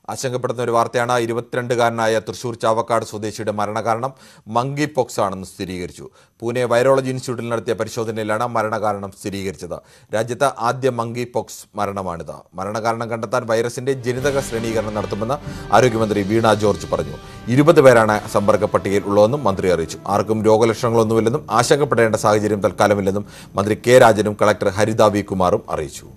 ആശങ്കപ്പെടുന്ന ഒരു വാർത്തയാണ് ഇരുപത്തിരണ്ടുകാരനായ തൃശൂർ ചാവക്കാട് സ്വദേശിയുടെ മരണകാരണം മങ്കി പോക്സ് ആണെന്ന് സ്ഥിരീകരിച്ചു പൂനെ വൈറോളജി ഇൻസ്റ്റിറ്റ്യൂട്ടിൽ നടത്തിയ പരിശോധനയിലാണ് മരണകാരണം സ്ഥിരീകരിച്ചത് രാജ്യത്ത് ആദ്യ മങ്കി പോക്സ് മരണമാണിത് മരണകാരണം കണ്ടെത്താൻ വൈറസിന്റെ ജനിതക ശ്രേണീകരണം നടത്തുമെന്ന് ആരോഗ്യമന്ത്രി വീണ ജോർജ് പറഞ്ഞു ഇരുപത് പേരാണ് സമ്പർക്ക പട്ടികയിൽ ഉള്ളതെന്നും മന്ത്രി അറിയിച്ചു ആർക്കും രോഗലക്ഷണങ്ങളൊന്നുമില്ലെന്നും ആശങ്കപ്പെടേണ്ട സാഹചര്യം തൽക്കാലമില്ലെന്നും മന്ത്രി കെ രാജനും കളക്ടർ ഹരിത വി കുമാറും അറിയിച്ചു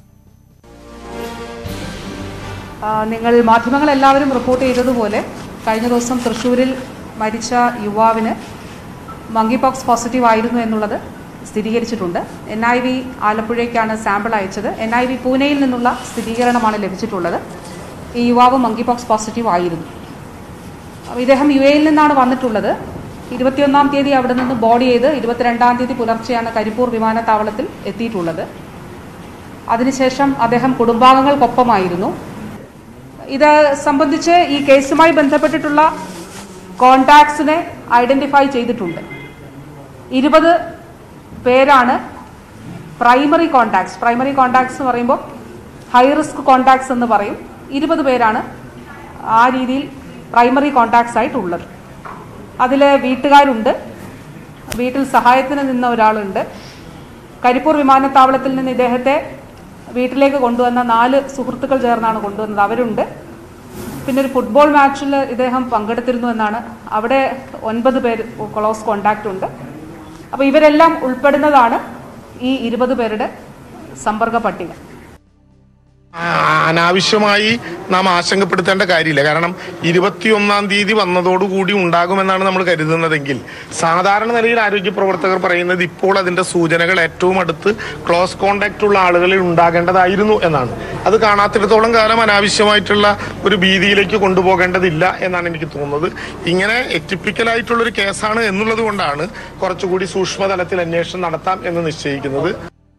ആ, നിങ്ങൾ മാധ്യമങ്ങളെല്ലാവരും റിപ്പോർട്ട് ചെയ്തതുപോലെ കഴിഞ്ഞ ദിവസം തൃശ്ശൂരിൽ മരിച്ച യുവാവിന് മങ്കി പോക്സ് പോസിറ്റീവ് ആയിരുന്നു എന്നുള്ളത് സ്ഥിരീകരിച്ചിട്ടുണ്ട് എൻ ഐ വി ആലപ്പുഴയ്ക്കാണ് സാമ്പിൾ അയച്ചത് എൻ ഐ വി പൂനെയിൽ നിന്നുള്ള സ്ഥിരീകരണമാണ് ലഭിച്ചിട്ടുള്ളത് ഈ യുവാവ് മങ്കി പോക്സ് പോസിറ്റീവ് ആയിരുന്നു അപ്പോൾ ഇദ്ദേഹം യു എയിൽ നിന്നാണ് വന്നിട്ടുള്ളത് ഇരുപത്തിയൊന്നാം തീയതി അവിടെ നിന്ന് ബോഡി ചെയ്ത് ഇരുപത്തിരണ്ടാം തീയതി പുലർച്ചെയാണ് കരിപ്പൂർ വിമാനത്താവളത്തിൽ എത്തിയിട്ടുള്ളത് അതിനുശേഷം അദ്ദേഹം കുടുംബാംഗങ്ങൾക്കൊപ്പമായിരുന്നു ഇത് സംബന്ധിച്ച് ഈ കേസുമായി ബന്ധപ്പെട്ടിട്ടുള്ള കോണ്ടാക്ട്സിനെ ഐഡന്റിഫൈ ചെയ്തിട്ടുണ്ട് ഇരുപത് പേരാണ് പ്രൈമറി കോണ്ടാക്ട്സ് പ്രൈമറി കോണ്ടാക്ട്സ് എന്ന് പറയുമ്പോൾ ഹൈ റിസ്ക് കോണ്ടാക്ട്സ് എന്ന് പറയും ഇരുപത് പേരാണ് ആ രീതിയിൽ പ്രൈമറി കോണ്ടാക്ട്സ് ആയിട്ടുള്ളത് അതിൽ വീട്ടുകാരുണ്ട് വീട്ടിൽ സഹായത്തിന് നിന്ന ഒരാളുണ്ട് കരിപ്പൂർ വിമാനത്താവളത്തിൽ നിന്ന് ഇദ്ദേഹത്തെ വീട്ടിലേക്ക് കൊണ്ടുവന്ന നാല് സുഹൃത്തുക്കൾ ചേർന്നാണ് കൊണ്ടുവന്നത് അവരുണ്ട് പിന്നെ ഒരു ഫുട്ബോൾ മാച്ചിൽ ഇദ്ദേഹം പങ്കെടുത്തിരുന്നു എന്നാണ് അവിടെ ഒൻപത് പേര് ക്ലോസ് കോണ്ടാക്റ്റ് ഉണ്ട് അപ്പോൾ ഇവരെല്ലാം ഉൾപ്പെടുന്നതാണ് ഈ ഇരുപത് പേരുടെ സമ്പർക്ക പട്ടിക ആ, അനാവശ്യമായി നാം ആശങ്കപ്പെടുത്തേണ്ട കാര്യമില്ല കാരണം ഇരുപത്തിയൊന്നാം തീയതി വന്നതോടുകൂടി ഉണ്ടാകുമെന്നാണ് നമ്മൾ കരുതുന്നതെങ്കിൽ സാധാരണ നിലയിൽ ആരോഗ്യ പ്രവർത്തകർ പറയുന്നത് ഇപ്പോൾ അതിന്റെ സൂചനകൾ ഏറ്റവും അടുത്ത് ക്ലോസ് കോണ്ടാക്ട് ഉള്ള ആളുകളിൽ ഉണ്ടാകേണ്ടതായിരുന്നു എന്നാണ് അത് കാണാത്തിടത്തോളം കാലം അനാവശ്യമായിട്ടുള്ള ഒരു ഭീതിയിലേക്ക് കൊണ്ടുപോകേണ്ടതില്ല എന്നാണ് എനിക്ക് തോന്നുന്നത് ഇങ്ങനെ എറ്റിപ്പിക്കലായിട്ടുള്ള ഒരു കേസാണ് എന്നുള്ളത് കൊണ്ടാണ് കുറച്ചുകൂടി സൂക്ഷ്മതലത്തിൽ അന്വേഷണം നടത്താം എന്ന് നിശ്ചയിക്കുന്നത്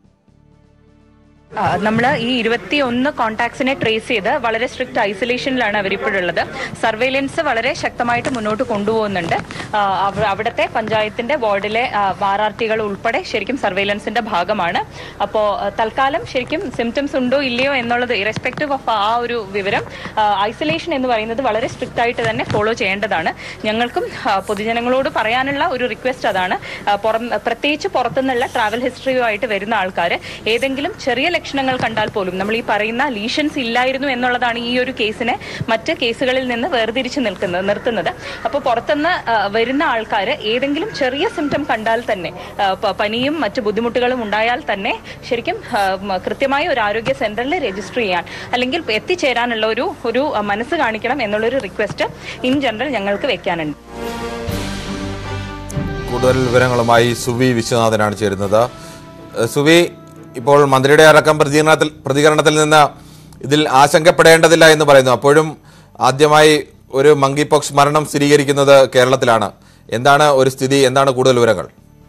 നമ്മൾ ഈ ഇരുപത്തി ഒന്ന് കോണ്ടാക്ട്സിനെ ട്രേസ് ചെയ്ത് വളരെ സ്ട്രിക്റ്റ് ഐസൊലേഷനിലാണ് അവരിപ്പോഴുള്ളത് സർവൈലൻസ് വളരെ ശക്തമായിട്ട് മുന്നോട്ട് കൊണ്ടുപോകുന്നുണ്ട് ആ, അവ- അവിടുത്തെ പഞ്ചായത്തിന്റെ വാർഡിലെ ആർ ആർ ടികൾ ഉൾപ്പെടെ ശരിക്കും സർവൈലൻസിന്റെ ഭാഗമാണ് അപ്പോൾ തൽക്കാലം ശരിക്കും സിംറ്റംസ് ഉണ്ടോ ഇല്ലയോ എന്നുള്ളത് ഇറസ്പെക്റ്റീവ് ഓഫ് ആ ഒരു വിവരം ഐസൊലേഷൻ എന്ന് പറയുന്നത് വളരെ സ്ട്രിക്റ്റ് ആയിട്ട് തന്നെ ഫോളോ ചെയ്യേണ്ടതാണ് ഞങ്ങൾക്കും ആ, പൊതുജനങ്ങളോട് പറയാനുള്ള ഒരു റിക്വസ്റ്റ് അതാണ് ആ, പുറം പ്രത്യേകിച്ച് പുറത്തുനിന്നുള്ള ട്രാവൽ ഹിസ്റ്ററിയുമായിട്ട് വരുന്ന ആൾക്കാർ ഏതെങ്കിലും ചെറിയ ലക്ഷണങ്ങൾ കണ്ടാൽ പോലും നമ്മൾ ഈ പറയുന്ന ലീഷൻസ് ഇല്ലായിരുന്നു എന്നുള്ളതാണ് ഈ ഒരു കേസിനെ മറ്റ് കേസുകളിൽ നിന്ന് വേർതിരിച്ച് നിൽക്കുന്നത് നിർത്തുന്നത് അപ്പോൾ പുറത്തുനിന്ന് ആ, വരുന്ന ആൾക്കാർ ഏതെങ്കിലും ചെറിയ സിംറ്റം കണ്ടാൽ തന്നെ ആ, പ- പനിയും മറ്റ് ബുദ്ധിമുട്ടുകളും ഉണ്ടായാൽ തന്നെ ശരിക്കും ആ, മ- കൃത്യമായ ഒരു ആരോഗ്യ സെന്ററിൽ രജിസ്റ്റർ ചെയ്യാൻ അല്ലെങ്കിൽ എത്തിച്ചേരാനുള്ള ഒരു ഒരു ആ, മനസ്സ് കാണിക്കണം എന്നുള്ളൊരു റിക്വസ്റ്റ് ഇൻ ജനറൽ ഞങ്ങൾക്ക് വെക്കാനുണ്ട് കൂടുതൽ വിവരങ്ങളുമായി സുവി വിശ്വനാഥനാണ് ചേരുന്നത് ഏഹ് സുവി ഇപ്പോൾ മന്ത്രിയുടെ അടക്കം പ്രതികരണത്തിൽ പ്രതികരണത്തിൽ നിന്ന് ഇതിൽ ആശങ്കപ്പെടേണ്ടതില്ല എന്ന് പറയുന്നു അപ്പോഴും ആദ്യമായി ഒരു മങ്കി പോക്സ് മരണം സ്ഥിരീകരിക്കുന്നത് കേരളത്തിലാണ് എന്താണ് ഒരു സ്ഥിതി എന്താണ് കൂടുതൽ വിവരങ്ങൾ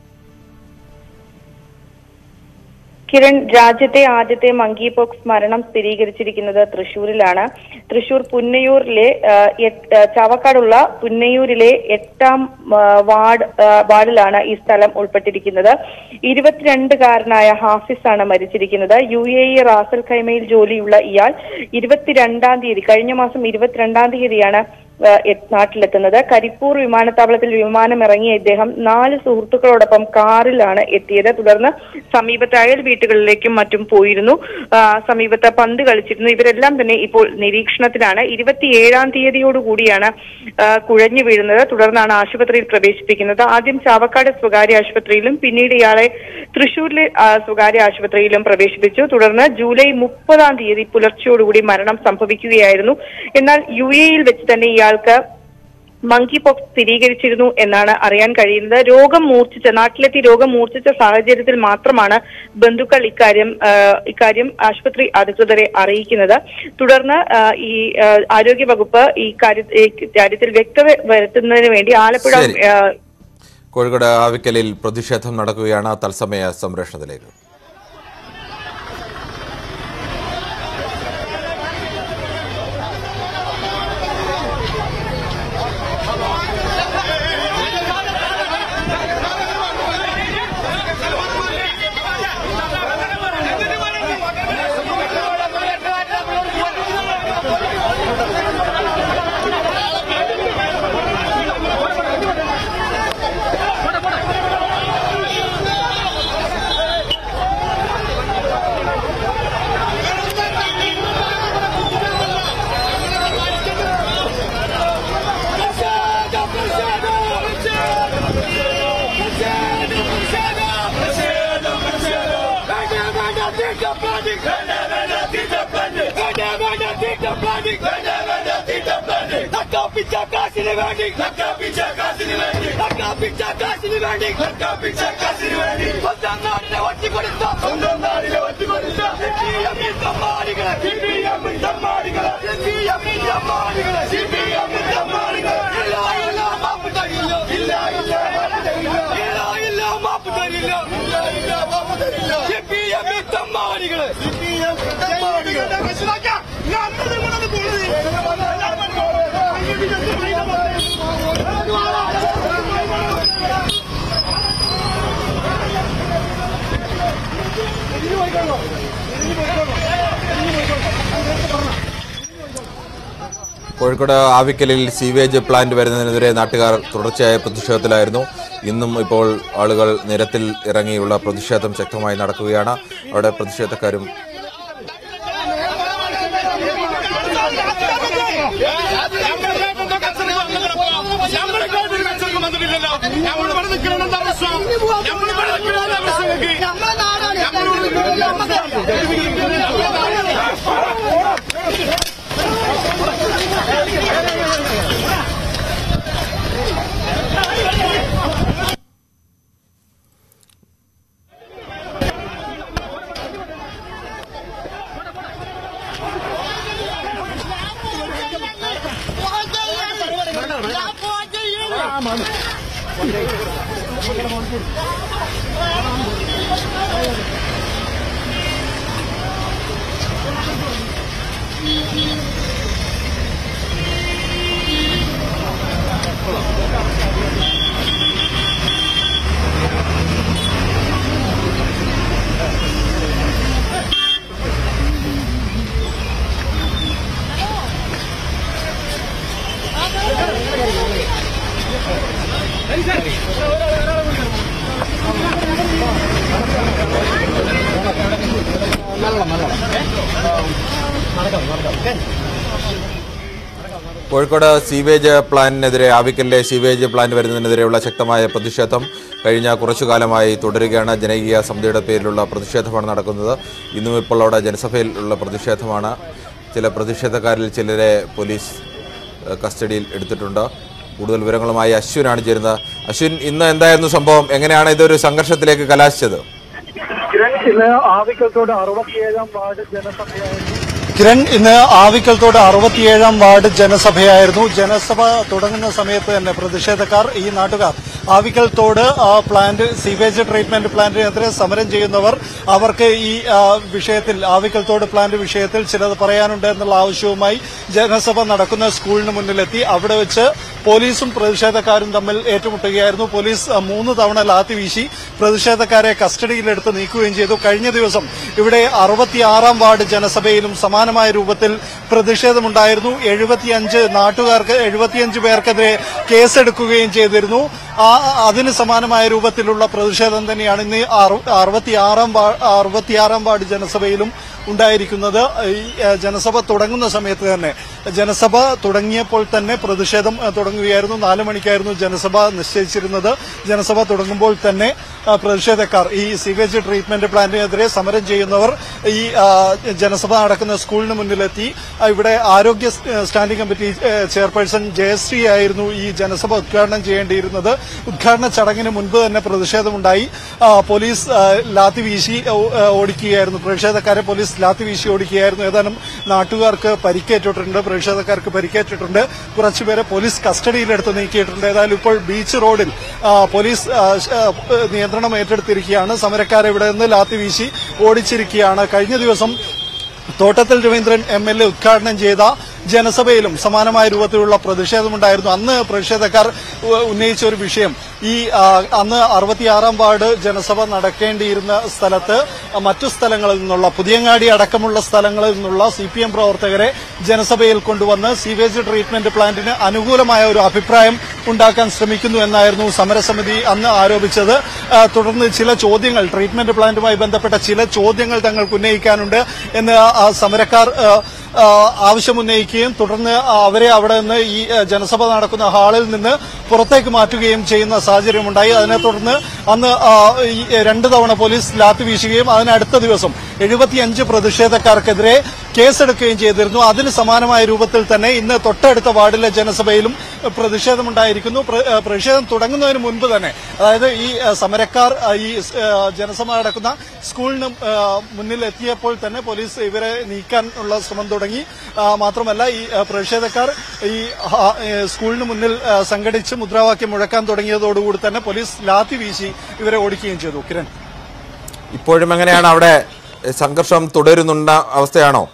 കിരൺ രാജ്യത്തെ ആദ്യത്തെ മങ്കി പോക്സ് മരണം സ്ഥിരീകരിച്ചിരിക്കുന്നത് തൃശൂരിലാണ് തൃശൂർ പുന്നയൂരിലെ ആ, എട്ട്- ആ, ചാവക്കാടുള്ള പുന്നയൂരിലെ എട്ടാം ആ, വാർഡ് ആ, വാർഡിലാണ് ഈ സ്ഥലം ഉൾപ്പെട്ടിരിക്കുന്നത് ഇരുപത്തിരണ്ടുകാരനായ ഹാഫിസ് ആണ് മരിച്ചിരിക്കുന്നത് യു എ ഇ റാസൽ ഖൈമയിൽ ജോലിയുള്ള ഇയാൾ ഇരുപത്തിരണ്ടാം തീയതി കഴിഞ്ഞ മാസം ഇരുപത്തിരണ്ടാം തീയതിയാണ് ആ, എ- നാട്ടിലെത്തുന്നത് കരിപ്പൂർ വിമാനത്താവളത്തിൽ വിമാനം ഇറങ്ങിയ ഇദ്ദേഹം നാല് സുഹൃത്തുക്കളോടൊപ്പം കാറിലാണ് എത്തിയത് തുടർന്ന് സമീപത്തെ അയൽ വീട്ടുകളിലേക്കും മറ്റും പോയിരുന്നു ആ, സമീപത്ത് പന്ത് കളിച്ചിരുന്നു ഇവരെല്ലാം തന്നെ ഇപ്പോൾ നിരീക്ഷണത്തിലാണ് ഇരുപത്തിയേഴാം തീയതിയോടുകൂടിയാണ് ആ, കുഴഞ്ഞു വീഴുന്നത് തുടർന്നാണ് ആശുപത്രിയിൽ പ്രവേശിപ്പിക്കുന്നത് ആദ്യം ചാവക്കാട് സ്വകാര്യ ആശുപത്രിയിലും പിന്നീട് ഇയാളെ തൃശൂരിലെ ആ, സ്വകാര്യ ആശുപത്രിയിലും പ്രവേശിപ്പിച്ചു തുടർന്ന് ജൂലൈ മുപ്പതാം തീയതി പുലർച്ചയോടുകൂടി മരണം സംഭവിക്കുകയായിരുന്നു എന്നാൽ യു എയിൽ വെച്ച് തന്നെ ഇയാൾക്ക് മങ്കി പോക്സ് സ്ഥിരീകരിച്ചിരുന്നു എന്നാണ് അറിയാൻ കഴിയുന്നത് രോഗം മൂർച്ഛിച്ച നാട്ടിലെത്തി രോഗം മൂർച്ഛിച്ച സാഹചര്യത്തിൽ മാത്രമാണ് ബന്ധുക്കൾ ഇക്കാര്യം ആ, ഇക്കാര്യം ആശുപത്രി അധികൃതരെ അറിയിക്കുന്നത് തുടർന്ന് ആ, ഈ ആ, ആരോഗ്യ വകുപ്പ് ഈ കാര്യ- ഈ കാര്യത്തിൽ വ്യക്തത വരുത്തുന്നതിന് വേണ്ടി ആലപ്പുഴ ശരി. ആ, കോഴിക്കോട് ആവിക്കലിൽ പ്രതിഷേധം നടക്കുകയാണ് തത്സമയ സംരക്ഷണത്തിലേക്ക് Thank you. നക്കാപ്പിച്ച കാശിന് വേണ്ടി നക്കാപ്പിച്ച കാശിന് വേണ്ടി നക്കാപ്പിച്ച കാശിന് വേണ്ടി നക്കാപ്പിച്ച കാശിന് വേണ്ടി സ്വന്തം നാടിനെ ഒറ്റിക്കൊടുത്ത സ്വന്തം നാടിനെ ഒറ്റിക്കൊടുത്ത സിപിഎം തമ്മാടികളെ സിപിഎം തമ്മാടികളെ സിപിഎം തമ്മാടികളെ സിപിഎം തമ്മാടികളെ ഇല്ല ഇല്ല മാപ്പ് തരില്ല ഇല്ല ഇല്ല മാപ്പ് തരില്ല ഇല്ല ഇല്ല മാപ്പ് തരില്ല ഇല്ല ഇല്ല മാപ്പ് തരില്ല സിപിഎം തമ്മാടികളെ സിപിഎം തമ്മാടികളെ മനസ്സിലാക്കാം ഞാൻ നിങ്ങളോട് കോഴിക്കോട് ആവിക്കലിൽ സീവേജ് പ്ലാന്റ് വരുന്നതിനെതിരെ നാട്ടുകാർ തുടർച്ചയായ പ്രതിഷേധത്തിലായിരുന്നു ഇന്നും ഇപ്പോൾ ആളുകൾ നിരത്തിൽ ഇറങ്ങിയുള്ള പ്രതിഷേധം ശക്തമായി നടക്കുകയാണ് അവിടെ പ്രതിഷേധക്കാരും കോഴിക്കോട് സീവേജ് പ്ലാന്റിനെതിരെ ആവിക്കലിലെ സീവേജ് പ്ലാന്റ് വരുന്നതിനെതിരെയുള്ള ശക്തമായ പ്രതിഷേധം കഴിഞ്ഞ കുറച്ചു കാലമായി തുടരുകയാണ് ജനകീയ സമിതിയുടെ പേരിലുള്ള പ്രതിഷേധമാണ് നടക്കുന്നത് ഇന്നും ഇപ്പോൾ അവിടെ ജനസഭയിലുള്ള പ്രതിഷേധമാണ് ചില പ്രതിഷേധക്കാരിൽ ചിലരെ പോലീസ് ഏഹ്, കസ്റ്റഡിയിൽ എടുത്തിട്ടുണ്ട് കൂടുതൽ വിവരങ്ങളുമായി അശ്വിനാണ് ചേരുന്നത് അശ്വിൻ ഇന്ന് എന്തായിരുന്നു സംഭവം എങ്ങനെയാണ് ഇതൊരു സംഘർഷത്തിലേക്ക് കലാശിച്ചത് ഇന്ന് ആവിക്കൽത്തോട് അറുപത്തിയേഴാം വാർഡ് ജനസഭയായിരുന്നു കിരൺ ഇന്ന് ആവിക്കൽത്തോട് അറുപത്തിയേഴാം വാർഡ് ജനസഭയായിരുന്നു ജനസഭ തുടങ്ങുന്ന സമയത്ത് തന്നെ പ്രതിഷേധക്കാർ ഈ നാട്ടുകാർ ആവിക്കൽത്തോട് ആ, പ്ലാന്റ് സീവേജ് ട്രീറ്റ്മെന്റ് പ്ലാന്റിനെതിരെ സമരം ചെയ്യുന്നവർ അവർക്ക് ഈ ആ, വിഷയത്തിൽ ആവിക്കൽത്തോട് പ്ലാന്റ് വിഷയത്തിൽ ചിലത് പറയാനുണ്ട് എന്നുള്ള ആവശ്യവുമായി ജനസഭ നടക്കുന്ന സ്കൂളിന് മുന്നിലെത്തി അവിടെ വെച്ച് പോലീസും പ്രതിഷേധക്കാരും തമ്മിൽ ഏറ്റുമുട്ടുകയായിരുന്നു പോലീസ് ആ, മൂന്ന് തവണ ലാത്തി വീശി പ്രതിഷേധക്കാരെ കസ്റ്റഡിയിലെടുത്ത് നീക്കുകയും ചെയ്തു കഴിഞ്ഞ ദിവസം ഇവിടെ അറുപത്തിയാറാം വാർഡ് ജനസഭയിലും സമാനമായ രൂപത്തിൽ പ്രതിഷേധമുണ്ടായിരുന്നു എഴുപത്തിയഞ്ച് നാട്ടുകാർക്ക് എഴുപത്തിയഞ്ച് പേർക്കെതിരെ കേസെടുക്കുകയും ചെയ്തിരുന്നു ആ അതിന് സമാനമായ രൂപത്തിലുള്ള പ്രതിഷേധം തന്നെയാണ് ഇന്ന് അറു- അറുപത്തിയാറാം വാ- അറുപത്തിയാറാം വാർഡ് ജനസഭയിലും ഉണ്ടായിരിക്കുന്നത് ഈ ഏഹ്, ജനസഭ തുടങ്ങുന്ന സമയത്ത് തന്നെ ജനസഭ തുടങ്ങിയപ്പോൾ തന്നെ പ്രതിഷേധം ഏഹ്, തുടങ്ങുകയായിരുന്നു നാല് മണിക്കായിരുന്നു ജനസഭ നിശ്ചയിച്ചിരുന്നത് ജനസഭ തുടങ്ങുമ്പോൾ തന്നെ ആ, പ്രതിഷേധക്കാർ ഈ സിവേജ് ട്രീറ്റ്മെന്റ് പ്ലാന്റിനെതിരെ സമരം ചെയ്യുന്നവർ ഈ ആ, ജനസഭ നടക്കുന്ന സ്കൂളിന് മുന്നിലെത്തി ആ, ഇവിടെ ആരോഗ്യ സ്- ഏഹ്, സ്റ്റാൻഡിംഗ് കമ്മിറ്റി ഏഹ്, ചെയർപേഴ്സൺ ജയശ്രീ ആയിരുന്നു ഈ ജനസഭ ഉദ്ഘാടനം ചെയ്യേണ്ടിയിരുന്നത് ഉദ്ഘാടന ചടങ്ങിന് മുൻപ് തന്നെ പ്രതിഷേധമുണ്ടായി ആ, പോലീസ് ആ, ലാത്തി വീശി ഓ- ആ, ഓടിക്കുകയായിരുന്നു പ്രതിഷേധക്കാരെ പോലീസ് ലാത്തി വീശി ഓടിക്കുകയായിരുന്നു ഏതാനും നാട്ടുകാർക്ക് പരിക്കേറ്റിട്ടുണ്ട് പ്രതിഷേധക്കാർക്ക് പരിക്കേറ്റിട്ടുണ്ട് കുറച്ചുപേരെ പോലീസ് കസ്റ്റഡിയിലെടുത്ത് നീക്കിയിട്ടുണ്ട് ഏതായാലും ഇപ്പോൾ ബീച്ച് റോഡിൽ ആ, പോലീസ് ആ, ശ- ആ, നിയന്ത്രണം ഏറ്റെടുത്തിരിക്കുകയാണ് സമരക്കാരെ ഇവിടെ നിന്ന് ലാത്തി വീശി ഓടിച്ചിരിക്കുകയാണ് കഴിഞ്ഞ ദിവസം തോട്ടത്തിൽ രവീന്ദ്രൻ എം എൽ എ ഉദ്ഘാടനം ചെയ്ത ജനസഭയിലും സമാനമായ രൂപത്തിലുള്ള പ്രതിഷേധമുണ്ടായിരുന്നു അന്ന് പ്രതിഷേധക്കാർ ഉ- ഉന്നയിച്ച ഒരു വിഷയം ഈ ആ, അന്ന് അറുപത്തിയാറാം വാർഡ് ജനസഭ നടക്കേണ്ടിയിരുന്ന സ്ഥലത്ത് മറ്റു സ്ഥലങ്ങളിൽ നിന്നുള്ള പുതിയങ്ങാടി അടക്കമുള്ള സ്ഥലങ്ങളിൽ നിന്നുള്ള സി പി എം പ്രവർത്തകരെ ജനസഭയിൽ കൊണ്ടുവന്ന് സീവേജ് ട്രീറ്റ്മെന്റ് പ്ലാന്റിന് അനുകൂലമായ ഒരു അഭിപ്രായം ഉണ്ടാക്കാൻ ശ്രമിക്കുന്നു എന്നായിരുന്നു സമരസമിതി അന്ന് ആരോപിച്ചത് ആ, തുടർന്ന് ചില ചോദ്യങ്ങൾ ട്രീറ്റ്മെന്റ് പ്ലാന്റുമായി ബന്ധപ്പെട്ട ചില ചോദ്യങ്ങൾ തങ്ങൾക്ക് ഉന്നയിക്കാനുണ്ട് എന്ന് ആ സമരക്കാർ ആ, ആ, ആവശ്യമുന്നയിക്കുകയും തുടർന്ന് അവരെ അവിടെ നിന്ന് ഈ ആ, ജനസഭ നടക്കുന്ന ഹാളിൽ നിന്ന് പുറത്തേക്ക് മാറ്റുകയും ചെയ്യുന്ന സാഹചര്യമുണ്ടായി അതിനെ തുടർന്ന് അന്ന് ആ, ഈ രണ്ട് തവണ പോലീസ് ലാത്തി വീശുകയും അതിനടുത്ത ദിവസം എഴുപത്തിയഞ്ച് പ്രതിഷേധക്കാർക്കെതിരെ കേസെടുക്കുകയും ചെയ്തിരുന്നു അതിന് സമാനമായ രൂപത്തിൽ തന്നെ ഇന്ന് തൊട്ടടുത്ത വാർഡിലെ ജനസഭയിലും പ്രതിഷേധമുണ്ടായിരിക്കുന്നു പ്ര- ഏഹ് പ്രതിഷേധം തുടങ്ങുന്നതിന് മുൻപ് തന്നെ അതായത് ഈ ഏഹ് സമരക്കാർ ഏഹ് ഈ ഏഹ് ജനസഭ നടക്കുന്ന സ്കൂളിന് ഏഹ് മുന്നിൽ എത്തിയപ്പോൾ തന്നെ പോലീസ് ഇവരെ നീക്കാനുള്ള ശ്രമം തുടങ്ങി ആ, മാത്രമല്ല ഈ ഏഹ് പ്രതിഷേധക്കാർ ഈ ഹാ- ഏഹ് സ്കൂളിന് മുന്നിൽ ഏഹ് സംഘടിച്ച് മുദ്രാവാക്യം മുഴക്കാൻ തുടങ്ങിയതോടുകൂടി തന്നെ പോലീസ് ലാത്തി വീശി ഇവരെ ഓടിക്കുകയും ചെയ്തു കിരൺ ഇപ്പോഴും എങ്ങനെയാണ് അവിടെ സംഘർഷം തുടരുന്നുണ്ട അവസ്ഥയാണോ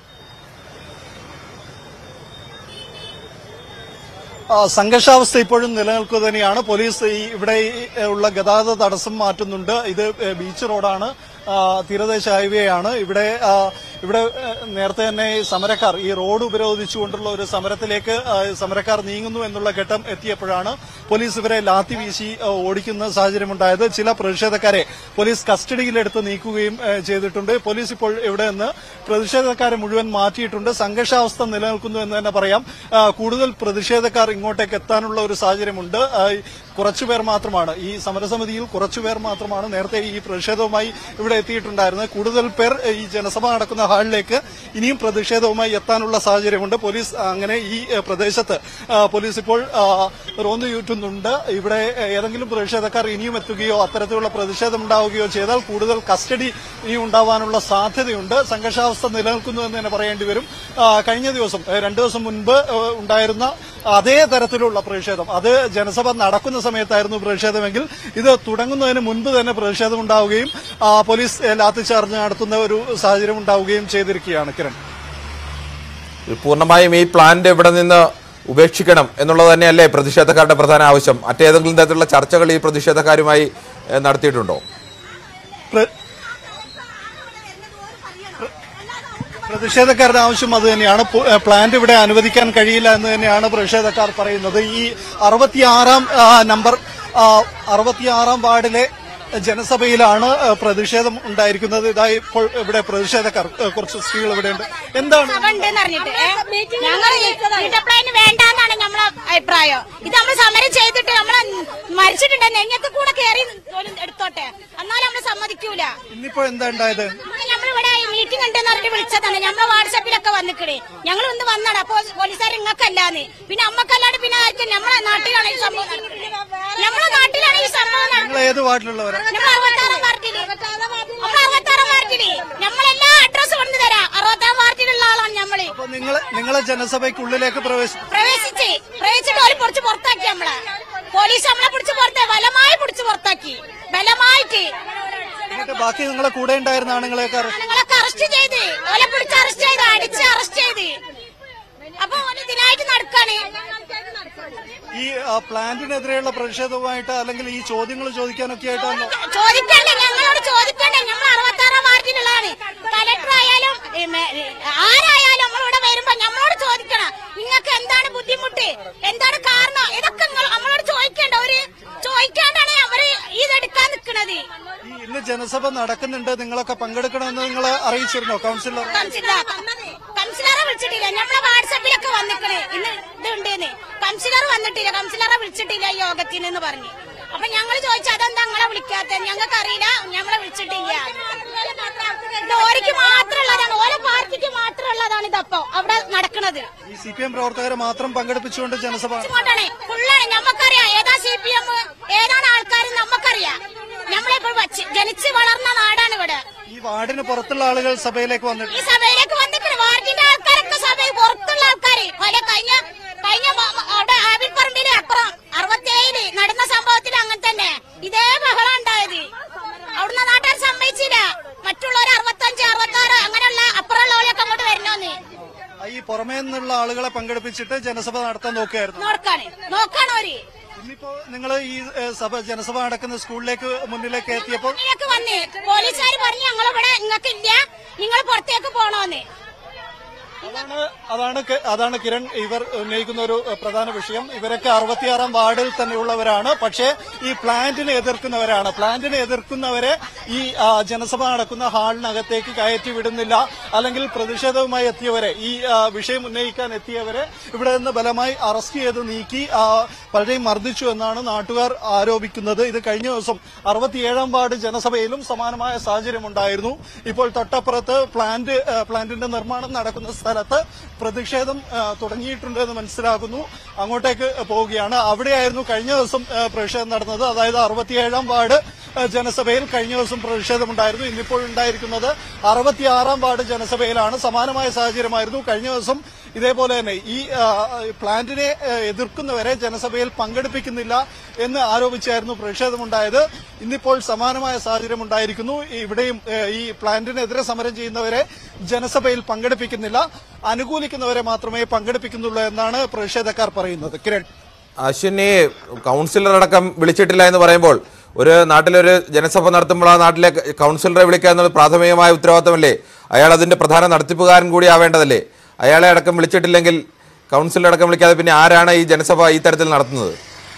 ആ, സംഘർഷാവസ്ഥ ഇപ്പോഴും നിലനിൽക്കുക തന്നെയാണ് പോലീസ് ഈ ഇവിടെ ഈ, ഏ, ഉള്ള ഗതാഗത തടസ്സം മാറ്റുന്നുണ്ട് ഇത് ഏ, ബീച്ച് റോഡാണ് ആ, തീരദേശ ഹൈവേ ആണ് ഇവിടെ ആ, ഇവിടെ ഏ, നേരത്തെ തന്നെ ഈ സമരക്കാർ ഈ റോഡ് ഉപരോധിച്ചുകൊണ്ടുള്ള ഒരു സമരത്തിലേക്ക് ആ, സമരക്കാർ നീങ്ങുന്നു എന്നുള്ള ഘട്ടം എത്തിയപ്പോഴാണ് പോലീസ് ഇവരെ ലാത്തി വീശി ആ, ഓടിക്കുന്ന സാഹചര്യമുണ്ടായത് ചില പ്രതിഷേധക്കാരെ പോലീസ് കസ്റ്റഡിയിലെടുത്ത് നീക്കുകയും ഏ, ചെയ്തിട്ടുണ്ട് പോലീസ് ഇപ്പോൾ ഇവിടെ നിന്ന് പ്രതിഷേധക്കാരെ മുഴുവൻ മാറ്റിയിട്ടുണ്ട് സംഘർഷാവസ്ഥ നിലനിൽക്കുന്നു എന്ന് തന്നെ പറയാം ആ, കൂടുതൽ പ്രതിഷേധക്കാർ ഇങ്ങോട്ടേക്ക് എത്താനുള്ള ഒരു സാഹചര്യമുണ്ട് ആ, ഈ കുറച്ചുപേർ മാത്രമാണ് ഈ സമരസമിതിയിൽ കുറച്ചുപേർ മാത്രമാണ് നേരത്തെ ഈ പ്രതിഷേധവുമായി ഇവിടെ എത്തിയിട്ടുണ്ടായിരുന്നത് കൂടുതൽ പേർ ഈ ജനസഭ നടക്കുന്ന ഹാളിലേക്ക് ഇനിയും പ്രതിഷേധവുമായി എത്താനുള്ള സാഹചര്യമുണ്ട് പോലീസ് അങ്ങനെ ഈ ഏ, പ്രദേശത്ത് ആ, പോലീസ് ഇപ്പോൾ ആ, റോന്ത് ചുറ്റുന്നുണ്ട് ഇവിടെ ഏതെങ്കിലും പ്രതിഷേധക്കാർ ഇനിയും എത്തുകയോ അത്തരത്തിലുള്ള പ്രതിഷേധം ഉണ്ടാവുകയോ ചെയ്താൽ കൂടുതൽ കസ്റ്റഡി ഇനി ഉണ്ടാവാനുള്ള സാധ്യതയുണ്ട് സംഘർഷാവസ്ഥ നിലനിൽക്കുന്നു എന്ന് തന്നെ പറയേണ്ടി വരും ആ, കഴിഞ്ഞ ദിവസം ഏ, രണ്ടു ദിവസം മുൻപ് ഏ, ഉണ്ടായിരുന്ന അതേ തരത്തിലുള്ള പ്രതിഷേധം അത് ജനസഭ നടക്കുന്ന സമയത്തായിരുന്നു പ്രതിഷേധമെങ്കിൽ ഇത് തുടങ്ങുന്നതിന് മുൻപ് തന്നെ പ്രതിഷേധം ഉണ്ടാവുകയും ആ, പോലീസ് ഏ, ലാത്തിചാർജ് നടത്തുന്ന ഒരു സാഹചര്യം ഉണ്ടാവുകയും ചെയ്തിരിക്കുകയാണ് കിരൺ പൂർണ്ണമായും ഈ പ്ലാന്റ് ഇവിടെ നിന്ന് ഉപേക്ഷിക്കണം എന്നുള്ളത് തന്നെയല്ലേ പ്രതിഷേധക്കാരുടെ പ്രധാന ആവശ്യം മറ്റേതെങ്കിലും തരത്തിലുള്ള ചർച്ചകൾ ഈ പ്രതിഷേധക്കാരുമായി ഏഹ്, നടത്തിയിട്ടുണ്ടോ പ്ര- പ്ര- പ്രതിഷേധക്കാരുടെ ആവശ്യം അത് തന്നെയാണ് പു- ഏഹ് പ്ലാന്റ് ഇവിടെ അനുവദിക്കാൻ കഴിയില്ല എന്ന് തന്നെയാണ് പ്രതിഷേധക്കാർ പറയുന്നത് ഈ അറുപത്തിയാറാം ആ, നമ്പർ ആ, അറുപത്തിയാറാം വാർഡിലെ ജനസഭയിലാണ് ഏഹ് പ്രതിഷേധം ഉണ്ടായിരിക്കുന്നത് ഇതാ ഇപ്പോൾ ഇവിടെ പ്രതിഷേധക്കാർ ഏഹ് കുറച്ച് സ്ത്രീകൾ ഇവിടെ ഉണ്ട് എന്താണ് ഉണ്ടെന്ന് അറിഞ്ഞിട്ട് ഞങ്ങൾ വീട്ടപ്ലാന് വേണ്ടാന്നാണ് നമ്മളെ അഭിപ്രായം ഇത് നമ്മൾ സമരം ചെയ്തിട്ട് നമ്മളെ മരിച്ചിട്ടുണ്ട് നെഞ്ഞത്ത് കൂടെ കയറി എടുത്തോട്ടെ എന്നാലും നമ്മൾ സമ്മതിക്കൂല ഇന്നിപ്പോ എന്താ ഉണ്ടായത് നമ്മളിവിടെ മീറ്റിംഗ് ഉണ്ടെന്ന് പറഞ്ഞിട്ട് വിളിച്ചതാണ് നമ്മളെ വാട്സാപ്പിലൊക്കെ വന്നിക്കണേ ഞങ്ങൾ ഒന്ന് വന്നാണ് അപ്പോ പോലീസുകാർ ഇങ്ങക്കല്ലാന്ന് പിന്നെ അമ്മക്കല്ലാണ്ട് പിന്നെ ആർക്കും നമ്മളെ നാട്ടിലാണ് ഈ സംഭവം നടക്കുന്നത്. നമ്മളെ നാട്ടിലാണ് ഈ സംഭവം നടക്കുന്നത് നിങ്ങൾ ഏത് വാർഡിലുള്ളവരാ നമ്മൾ അറുപത്താറാം വാർഡില് നമ്മൾ അറുപത്താറാം വാർഡില് നമ്മളെല്ലാ അഡ്രസ് കൊണ്ടു തരാം അറുപത്താറാം വാർഡിലുള്ള ആളാണ് നമ്മള് അപ്പൊ നിങ്ങൾ നിങ്ങളെ ജനസഭയ്ക്കുള്ളിലേക്ക് പ്രവേശിച്ചു പ്രവേശിച്ച് പ്രവേശിച്ചിട്ട് ഓല് പൊടിച്ച് പുറത്താക്കി നമ്മളെ പോലീസ് നമ്മളെ പിടിച്ച് പുറത്തെ ബലമായി പിടിച്ച് പുറത്താക്കി ബലമായിട്ട് എന്നിട്ട് ബാക്കി നിങ്ങളെ കൂടെ ഉണ്ടായിരുന്ന ആണുങ്ങളെയൊക്കെ അറസ്റ്റ് നിങ്ങളൊക്കെ അറസ്റ്റ് ചെയ്ത് ഓലെ പിടിച്ച് അറസ്റ്റ് ചെയ്ത് അടിച്ച് അറസ്റ്റ് ചെയ്ത് അപ്പൊ ഓല് ഇതിനായിട്ട് നടക്കാണ് ഈ ആ, പ്ലാന്റിനെതിരെയുള്ള പ്രതിഷേധവുമായിട്ട് അല്ലെങ്കിൽ ഈ ചോദ്യങ്ങൾ ചോദിക്കാനൊക്കെ ആയിട്ടാണോ ചോദിക്കണ്ടേ ഞങ്ങളോട് ചോദിക്കണ്ടേ നമ്മൾ അറുപത്താറാം വാർഡിലുള്ളതാണ് കലക്ടർ ആയാലും ഈ മേ- ഈ ആരായാലും നമ്മളിവിടെ വരുമ്പോ നമ്മളോട് ചോദിക്കണം നിങ്ങൾക്ക് എന്താണ് ബുദ്ധിമുട്ട് എന്താണ് കാരണം ഇതൊക്കെ നിങ്ങൾ നമ്മളോട് ചോദിക്കേണ്ട ഒരു ചോദിക്കാണ്ടാണ് അവര് ഇതെടുക്കാൻ നിൽക്കുന്നത് ഈ ഇന്ന് ജനസഭ നടക്കുന്നുണ്ട് നിങ്ങളൊക്കെ പങ്കെടുക്കണമെന്ന് നിങ്ങളെ അറിയിച്ചിരുന്നോ കൗൺസിലർ കൗൺസിലർ കൗൺസിലറെ വിളിച്ചിട്ടില്ല നമ്മളെ വാട്സാപ്പിലൊക്കെ വന്നിക്കണേ ഇന്ന് ഇതുണ്ടെന്ന് കൗൺസിലർ വന്നിട്ടില്ല കൗൺസിലറെ വിളിച്ചിട്ടില്ല ഈ യോഗത്തിന് എന്ന് പറഞ്ഞു അപ്പൊ ഞങ്ങൾ ചോദിച്ചു അതെന്താ ഞങ്ങളെ വിളിക്കാത്ത ഞങ്ങൾക്ക് അറിയില്ല ഞങ്ങളെ വിളിച്ചിട്ടില്ല ഇത് ഓരക്ക് മാത്രമുള്ളതാണ് ഓരോ പാർട്ടിക്ക് മാത്രമുള്ളതാണ് ഇതപ്പോ അവിടെ നടക്കുന്നത് ഈ സി പി എം പ്രവർത്തകരെ മാത്രം പങ്കെടുപ്പിച്ചുകൊണ്ട് ജനസഭ ഇങ്ങോട്ടാണ് ഫുള്ളാണ് ഞമ്മക്കറിയാം ഏതാ സി പി എം ഏതാണ് ആൾക്കാർ നമുക്കറിയാം നമ്മളിപ്പോൾ വച്ച്- ജനിച്ച് വളർന്ന നാടാണ് ഇവിടെ ഈ വാർഡിന് പുറത്തുള്ള ആളുകൾ സഭയിലേക്ക് വന്നിട്ട് ഈ സഭയിലേക്ക് വന്നിട്ട് വാർഡിന്റെ ആൾക്കാരൊക്കെ സഭയിൽ പുറത്തുള്ള ആൾക്കാര് പല കഴിഞ്ഞ കഴിഞ്ഞ മ- മ- അവിടെ ആവിൽപ്പറമ്പില് അപ്പുറം അറുപത്തിയേഴില് നടന്ന സംഭവത്തിൽ അങ്ങനെ തന്നെ ഇതേ ബഹളം ഉണ്ടായത് അവിടുന്ന് നാട്ടുകാർ സമ്മതിച്ചില്ല മറ്റുള്ളവർ അറുപത്തഞ്ച് അറുപത്തി ആറ് അങ്ങനെയുള്ള അപ്പുറമുള്ളവരൊക്കെ അങ്ങോട്ട് വരണോന്ന് ഈ പുറമേ നിന്നുള്ള ആളുകളെ പങ്കെടുപ്പിച്ചിട്ട് ജനസഭ നടത്താൻ നോക്കുകയായിരുന്നു നോക്കാണ് നോക്കാണോര് ഇന്നിപ്പോ നിങ്ങൾ ഈ ഏഹ്, സഭ ജനസഭ നടക്കുന്ന സ്കൂളിലേക്ക് മുന്നിലേക്ക് എത്തിയപ്പോൾ ഇതിലേക്ക് വന്ന് പോലീസുകാർ പറഞ്ഞു ഞങ്ങളിവിടെ നിങ്ങൾക്ക് ഇല്ല നിങ്ങൾ പുറത്തേക്ക് പോണോന്ന് അതാണ് അതാണ് കി- അതാണ് കിരൺ ഇവർ ഉന്നയിക്കുന്ന ഒരു ഏഹ്, പ്രധാന വിഷയം ഇവരൊക്കെ അറുപത്തിയാറാം വാർഡിൽ തന്നെയുള്ളവരാണ് പക്ഷേ ഈ പ്ലാന്റിനെ എതിർക്കുന്നവരാണ് പ്ലാന്റിനെ എതിർക്കുന്നവരെ ഈ ആ, ജനസഭ നടക്കുന്ന ഹാളിനകത്തേക്ക് കയറ്റി വിടുന്നില്ല അല്ലെങ്കിൽ പ്രതിഷേധവുമായി എത്തിയവരെ ഈ ആ, വിഷയം ഉന്നയിക്കാൻ എത്തിയവരെ ഇവിടെ നിന്ന് ബലമായി അറസ്റ്റ് ചെയ്ത് നീക്കി ആ, പലരെയും മർദ്ദിച്ചു എന്നാണ് നാട്ടുകാർ ആരോപിക്കുന്നത് ഇത് കഴിഞ്ഞ ദിവസം അറുപത്തിയേഴാം വാർഡ് ജനസഭയിലും സമാനമായ സാഹചര്യമുണ്ടായിരുന്നു ഇപ്പോൾ തൊട്ടപ്പുറത്ത് പ്ലാന്റ് ആ, പ്ലാന്റിന്റെ നിർമ്മാണം നടക്കുന്ന സ്ഥലത്ത് പ്രതിഷേധം ആ, തുടങ്ങിയിട്ടുണ്ട് എന്ന് മനസ്സിലാക്കുന്നു അങ്ങോട്ടേക്ക് പോവുകയാണ് അവിടെയായിരുന്നു കഴിഞ്ഞ ദിവസം ആ, പ്രതിഷേധം നടന്നത് അതായത് അറുപത്തിയേഴാം വാർഡ് ആ, ജനസഭയിൽ കഴിഞ്ഞ ദിവസം പ്രതിഷേധമുണ്ടായിരുന്നു ഇന്നിപ്പോൾ ഉണ്ടായിരിക്കുന്നത് അറുപത്തിയാറാം വാർഡ് ജനസഭയിലാണ് സമാനമായ സാഹചര്യമായിരുന്നു കഴിഞ്ഞ ദിവസം ഇതേപോലെ തന്നെ ഈ ആ, പ്ലാന്റിനെ ആ, എതിർക്കുന്നവരെ ജനസഭയിൽ പങ്കെടുപ്പിക്കുന്നില്ല എന്ന് ആരോപിച്ചായിരുന്നു പ്രതിഷേധമുണ്ടായത് ഇന്നിപ്പോൾ സമാനമായ സാഹചര്യം ഉണ്ടായിരിക്കുന്നു ഇവിടെയും ആ, ഈ പ്ലാന്റിനെതിരെ സമരം ചെയ്യുന്നവരെ ജനസഭയിൽ പങ്കെടുപ്പിക്കുന്നില്ല അനുകൂലിക്കുന്നവരെ മാത്രമേ പങ്കെടുപ്പിക്കുന്നുള്ളൂ എന്നാണ് പ്രതിഷേധക്കാർ പറയുന്നത് കിരൺ അശ്വിനി കൗൺസിലർ അടക്കം വിളിച്ചിട്ടില്ല എന്ന് പറയുമ്പോൾ ഒരു നാട്ടിലൊരു ജനസഭ നടത്തുമ്പോൾ ആ നാട്ടിലെ കൗൺസിലറെ വിളിക്കുക എന്നത് പ്രാഥമികമായ ഉത്തരവാദിത്തമല്ലേ അയാൾ അതിന്റെ പ്രധാന നടത്തിപ്പുകാരൻ കൂടി ആവേണ്ടതല്ലേ അയാളെ അടക്കം വിളിച്ചിട്ടില്ലെങ്കിൽ കൗൺസിലർ അടക്കം വിളിക്കാതെ പിന്നെ ആരാണ് ഈ ജനസഭ ഈ തരത്തിൽ നടത്തുന്നത്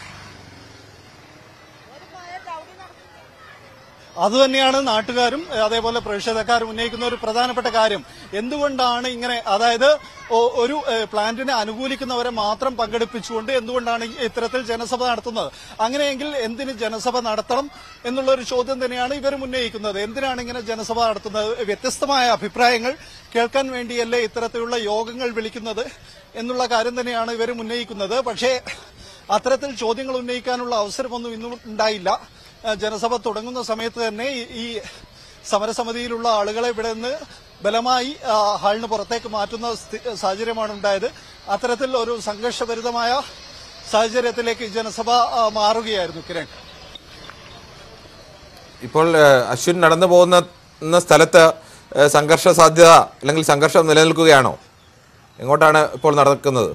അതുതന്നെയാണ് നാട്ടുകാരും ഏഹ്, അതേപോലെ പ്രതിഷേധക്കാരും ഉന്നയിക്കുന്ന ഒരു പ്രധാനപ്പെട്ട കാര്യം എന്തുകൊണ്ടാണ് ഇങ്ങനെ അതായത് ഒ- ഒരു ഏഹ്, പ്ലാന്റിനെ അനുകൂലിക്കുന്നവരെ മാത്രം പങ്കെടുപ്പിച്ചുകൊണ്ട് എന്തുകൊണ്ടാണ് ഈ ഇത്തരത്തിൽ ജനസഭ നടത്തുന്നത് അങ്ങനെയെങ്കിൽ എന്തിന് ജനസഭ നടത്തണം എന്നുള്ള ഒരു ചോദ്യം തന്നെയാണ് ഇവരും ഉന്നയിക്കുന്നത് എന്തിനാണ് ഇങ്ങനെ ജനസഭ നടത്തുന്നത് വ്യത്യസ്തമായ അഭിപ്രായങ്ങൾ കേൾക്കാൻ വേണ്ടിയല്ലേ ഇത്തരത്തിലുള്ള യോഗങ്ങൾ വിളിക്കുന്നത് എന്നുള്ള കാര്യം തന്നെയാണ് ഇവരും ഉന്നയിക്കുന്നത് പക്ഷേ അത്തരത്തിൽ ചോദ്യങ്ങൾ ഉന്നയിക്കാനുള്ള അവസരമൊന്നും ഇന്നും ഉണ്ടായില്ല ഏഹ് ജനസഭ തുടങ്ങുന്ന സമയത്ത് തന്നെ ഈ- ഈ സമരസമിതിയിലുള്ള ആളുകളെ ഇവിടെ നിന്ന് ബലമായി ആ, ഹാളിന് പുറത്തേക്ക് മാറ്റുന്ന സ്ഥി- സാഹചര്യമാണ് ഉണ്ടായത് അത്തരത്തിൽ ഒരു സംഘർഷഭരിതമായ സാഹചര്യത്തിലേക്ക് ഈ ജനസഭ ആ, മാറുകയായിരുന്നു കിരൺ ഇപ്പോൾ ഏഹ്, അശ്വിൻ നടന്നു പോകുന്ന ന്ന സ്ഥലത്ത് ഏഹ്, സംഘർഷ സാധ്യത അല്ലെങ്കിൽ സംഘർഷം നിലനിൽക്കുകയാണോ എങ്ങോട്ടാണ് ഇപ്പോൾ നടക്കുന്നത്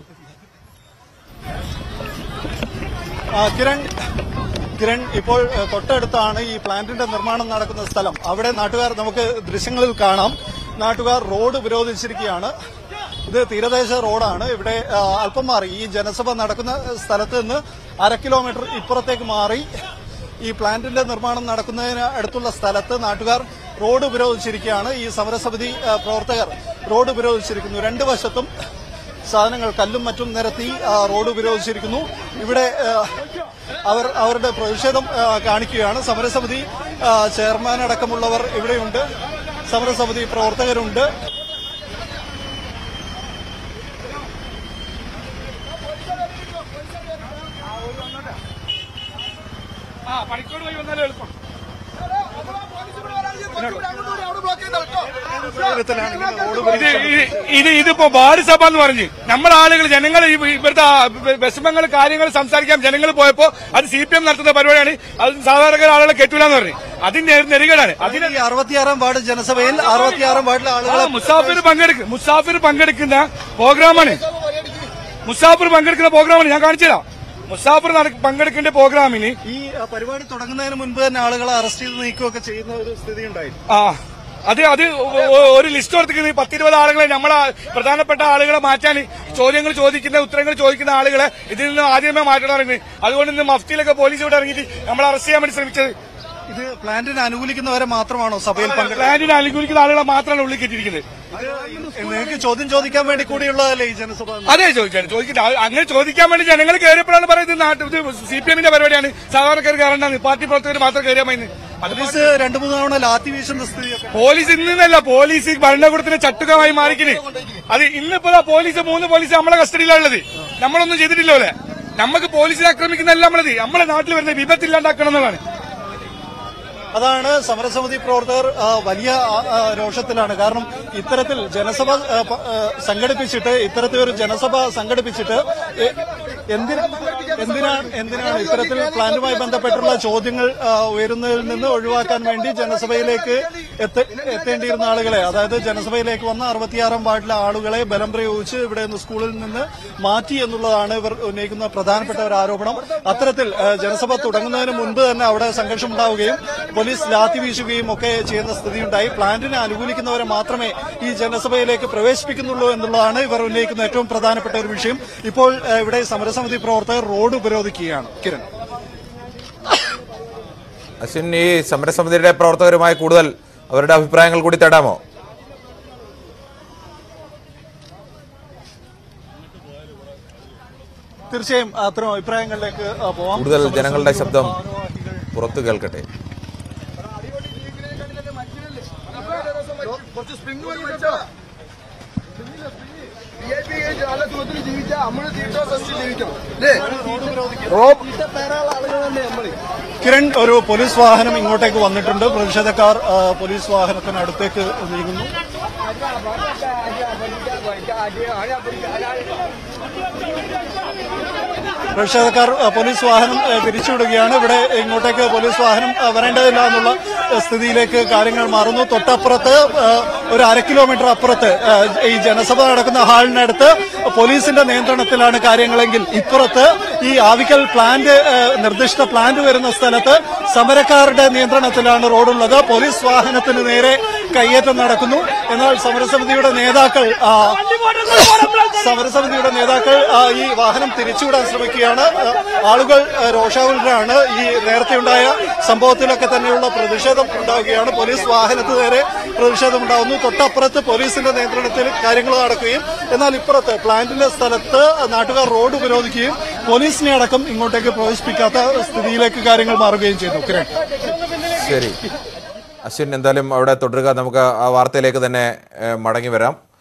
ആ, കിരൺ കിരൺ ഇപ്പോൾ ഏഹ്, തൊട്ടടുത്താണ് ഈ പ്ലാന്റിന്റെ നിർമ്മാണം നടക്കുന്ന സ്ഥലം അവിടെ നാട്ടുകാർ നമുക്ക് ദൃശ്യങ്ങളിൽ കാണാം നാട്ടുകാർ റോഡ് ഉപരോധിച്ചിരിക്കുകയാണ് ഇത് തീരദേശ റോഡാണ് ഇവിടെ ആ, അല്പം മാറി ഈ ജനസഭ നടക്കുന്ന സ്ഥലത്ത് നിന്ന് അര കിലോമീറ്റർ ഇപ്പുറത്തേക്ക് മാറി ഈ പ്ലാന്റിന്റെ നിർമ്മാണം നടക്കുന്നതിന് അടുത്തുള്ള സ്ഥലത്ത് നാട്ടുകാർ റോഡ് ഉപരോധിച്ചിരിക്കുകയാണ് ഈ സമരസമിതി ആ, പ്രവർത്തകർ റോഡ് ഉപരോധിച്ചിരിക്കുന്നു രണ്ട് വശത്തും സാധനങ്ങൾ കല്ലും മറ്റും നിരത്തി ആ, റോഡ് ഉപരോധിച്ചിരിക്കുന്നു ഇവിടെ ആ, അവർ അവരുടെ പ്രതിഷേധം ആ, കാണിക്കുകയാണ് സമരസമിതി ആ, ചെയർമാൻ അടക്കമുള്ളവർ ഇവിടെയുണ്ട് സമരസമിതി പ്രവർത്തകരുണ്ട് പണിക്കോട് വഴി വന്നാലും എളുപ്പം ഇത് ഈ- ഇത് ഇതിപ്പോ ഭാരതസഭ എന്ന് പറഞ്ഞ് നമ്മുടെ ആളുകൾ ജനങ്ങൾ ഈ ഇവിടുത്തെ ആ വിഷമങ്ങൾ കാര്യങ്ങൾ സംസാരിക്കാൻ ജനങ്ങൾ പോയപ്പോ അത് സി പി എം നടത്തുന്ന പരിപാടിയാണ് അത് സാധാരണ ആളുകളെ കെട്ടൂലെന്ന് പറഞ്ഞു അതിന്റെ നെറുകേടാണ് അതിന് ഈ അറുപത്തിയാറാം വാർഡ് ജനസഭയിൽ അറുപത്തിയാറാം വാർഡിലെ ആ, ആളുകളെ മുസാഫിർ പങ്കെടുക്കും മുസാഫിർ പങ്കെടുക്കുന്ന പ്രോഗ്രാമാണ് മുസാഫിർ പങ്കെടുക്കുന്ന പ്രോഗ്രാമാണ് ഞാൻ കാണിച്ചുതരാം മുസാഫിർ നട- പങ്കെടുക്കേണ്ട പ്രോഗ്രാമിന് ഈ ആ, പരിപാടി തുടങ്ങുന്നതിന് മുൻപ് തന്നെ ആളുകളെ അറസ്റ്റ് ചെയ്ത് നീക്കുകയൊക്കെ ചെയ്യുന്ന ഒരു സ്ഥിതി ഉണ്ടായിരുന്നു ആ അത് അത് ഒ- ഒ- ഒരു ലിസ്റ്റ് കൊടുത്തിരിക്കുന്നത് പത്തിരുപത് ആളുകളെ നമ്മളെ പ്രധാനപ്പെട്ട ആളുകളെ മാറ്റാൻ ചോദ്യങ്ങൾ ചോദിക്കുന്ന ഉത്തരങ്ങൾ ചോദിക്കുന്ന ആളുകളെ ഇതിൽ നിന്ന് ആദ്യമേ മാറ്റണം ഇറങ്ങി അതുകൊണ്ട് ഇന്ന് മഫ്തിയിലൊക്കെ പോലീസ് ഇവിടെ ഇറങ്ങിയിട്ട് നമ്മളെ അറസ്റ്റ് ചെയ്യാൻ വേണ്ടി ശ്രമിച്ചത് ഇത് പ്ലാന്റിനെ അനുകൂലിക്കുന്നവരെ മാത്രമാണോ സഭയിൽ പങ്കെടുക്കുന്നത് പ്ലാന്റിനെ അനുകൂലിക്കുന്ന ആളുകളെ മാത്രമാണ് ഉള്ളിൽ കെട്ടിയിരിക്കുന്നത് നിങ്ങൾക്ക് ചോദ്യം ചോദിക്കാൻ വേണ്ടി കൂടിയുള്ളതല്ലേ ഈ ജനസഭ അതേ ചോദിച്ചാണ് ചോദിക്കട്ടെ അത് അങ്ങനെ ചോദിക്കാൻ വേണ്ടി ജനങ്ങൾ കയറിയപ്പോഴാണ് പറയുന്നത് നാട്ടിൽ ഇത് സി പി എമ്മിന്റെ പരിപാടിയാണ് സാധാരണക്കാർ കയറേണ്ടത് പാർട്ടി പ്രവർത്തകർ മാത്രം കയറിയാൽ മതി അത് പോലീസ് രണ്ടു മൂന്ന് തവണ ലാത്തി വീശുന്ന സ്ഥിതിയൊക്കെ പോലീസ് ഇന്നല്ല പോലീസ് ഭരണകൂടത്തിന് ചട്ടുകമായി മാറിക്കിന് അത് ഇന്നിപ്പോ ദാ പോലീസ് മൂന്ന് പോലീസ് നമ്മളെ കസ്റ്റഡിയിലുള്ളത് നമ്മളൊന്നും ചെയ്തിട്ടില്ല പോലെ നമുക്ക് പോലീസിനെ ആക്രമിക്കുന്നതല്ല നമ്മളത് നമ്മളെ നാട്ടിൽ വരുന്ന വിപത്തില്ലാണ്ടാക്കണം എന്നുള്ളതാണ് അതാണ് സമരസമിതി പ്രവർത്തകർ ആ, വലിയ ആ, ആ, രോഷത്തിലാണ് കാരണം ഇത്തരത്തിൽ ജനസഭ ആ, പ- ആ, സംഘടിപ്പിച്ചിട്ട് ഇത്തരത്തിലൊരു ജനസഭ സംഘടിപ്പിച്ചിട്ട് എ- എന്തിന് എന്തിനാണ് എന്തിനാണ് ഇത്തരത്തിൽ പ്ലാന്റുമായി ബന്ധപ്പെട്ടുള്ള ചോദ്യങ്ങൾ ആ, ഉയരുന്നതിൽ നിന്ന് ഒഴിവാക്കാൻ വേണ്ടി ജനസഭയിലേക്ക് എത്ത- എത്തേണ്ടിയിരുന്ന ആളുകളെ അതായത് ജനസഭയിലേക്ക് വന്ന അറുപത്തിയാറാം വാർഡിലെ ആളുകളെ ബലം പ്രയോഗിച്ച് ഇവിടെ നിന്ന് സ്കൂളിൽ നിന്ന് മാറ്റി എന്നുള്ളതാണ് ഇവർ ഉന്നയിക്കുന്ന പ്രധാനപ്പെട്ട ഒരു ആരോപണം അത്തരത്തിൽ ആ, ജനസഭ തുടങ്ങുന്നതിന് മുൻപ് തന്നെ അവിടെ സംഘർഷം ഉണ്ടാവുകയും പോലീസ് ലാത്തി വീശുകയും ഒക്കെ ചെയ്യുന്ന സ്ഥിതിയുണ്ടായി പ്ലാന്റിനെ അനുകൂലിക്കുന്നവരെ മാത്രമേ ഈ ജനസഭയിലേക്ക് പ്രവേശിപ്പിക്കുന്നുള്ളൂ എന്നുള്ളതാണ് ഇവർ ഉന്നയിക്കുന്ന ഏറ്റവും പ്രധാനപ്പെട്ട ഒരു വിഷയം ഇപ്പോൾ ഏഹ്, ഇവിടെ സമരസമിതി പ്രവർത്തകർ റോഡ് ഉപരോധിക്കുകയാണ് കിരൺ അശ്വിൻ ഈ സമരസമിതിയുടെ പ്രവർത്തകരുമായി കൂടുതൽ അവരുടെ അഭിപ്രായങ്ങൾ കൂടി തേടാമോ തീർച്ചയായും അത്തരം അഭിപ്രായങ്ങളിലേക്ക് ആ, പോവാം കൂടുതൽ ജനങ്ങളുടെ ശബ്ദം ഭാരവാഹികൾ പുറത്തു കേൾക്കട്ടെ കുറച്ച് സ്പ്രിംഗ് വരെ വെച്ചോ നല്ല സുഖത്തിൽ ജീവിച്ചാ നമ്മള് തീറ്റോ സസ്യം ജീവിക്കണം അല്ലേ തീറ്റ പേരാള ആളുകളല്ലേ നമ്മള് കിരൺ ഒരു പോലീസ് വാഹനം ഇങ്ങോട്ടേക്ക് വന്നിട്ടുണ്ട് പ്രതിഷേധക്കാർ ആ, പോലീസ് വാഹനത്തിനടുത്തേക്ക് നീങ്ങുന്നു പ്രതിഷേധക്കാർ ആ, പോലീസ് വാഹനം ആ, തിരിച്ചുവിടുകയാണ് ഇവിടെ ഇങ്ങോട്ടേക്ക് പോലീസ് വാഹനം ആ, വരേണ്ടതില്ല എന്നുള്ള ആ, സ്ഥിതിയിലേക്ക് കാര്യങ്ങൾ മാറുന്നു തൊട്ടപ്പുറത്ത് ആ, ഒരു അര കിലോമീറ്റർ അപ്പുറത്ത് ആ, ഈ ജനസഭ നടക്കുന്ന ഹാളിനടുത്ത് പോലീസിന്റെ നിയന്ത്രണത്തിലാണ് കാര്യങ്ങളെങ്കിൽ ഇപ്പുറത്ത് ഈ ആവിക്കൽ പ്ലാന്റ് ആ, നിർദ്ദിഷ്ട പ്ലാന്റ് വരുന്ന സ്ഥലത്ത് സമരക്കാരുടെ നിയന്ത്രണത്തിലാണ് റോഡുള്ളത് പോലീസ് വാഹനത്തിന് നേരെ കയ്യേറ്റം നടക്കുന്നു എന്നാൽ സമരസമിതിയുടെ നേതാക്കൾ ആ, സമരസമിതിയുടെ നേതാക്കൾ ആ, ഈ വാഹനം തിരിച്ചുവിടാൻ ശ്രമിക്കുകയാണ് ആ, ആളുകൾ ആ, രോഷാകുലരാണ് ഈ നേരത്തെ ഉണ്ടായ സംഭവത്തിലൊക്കെ തന്നെയുള്ള പ്രതിഷേധം ഉണ്ടാവുകയാണ് പോലീസ് വാഹനത്തിന് നേരെ പ്രതിഷേധം ഉണ്ടാവുന്നു തൊട്ടപ്പുറത്ത് പോലീസിന്റെ നിയന്ത്രണത്തിൽ കാര്യങ്ങൾ നടക്കുകയും എന്നാൽ ഇപ്പുറത്ത് പ്ലാന്റിന്റെ സ്ഥലത്ത് നാട്ടുകാർ റോഡ് ഉപരോധിക്കുകയും പോലീസിനെ അടക്കം ഇങ്ങോട്ടേക്ക് പ്രവേശിപ്പിക്കാത്ത സ്ഥിതിയിലേക്ക് കാര്യങ്ങൾ മാറുകയും ചെയ്തു കിരൺ ശരി അശ്വിൻ എന്തായാലും അവിടെ തുടരുക നമുക്ക് ആ വാർത്തയിലേക്ക് തന്നെ ഏഹ്, മടങ്ങി വരാം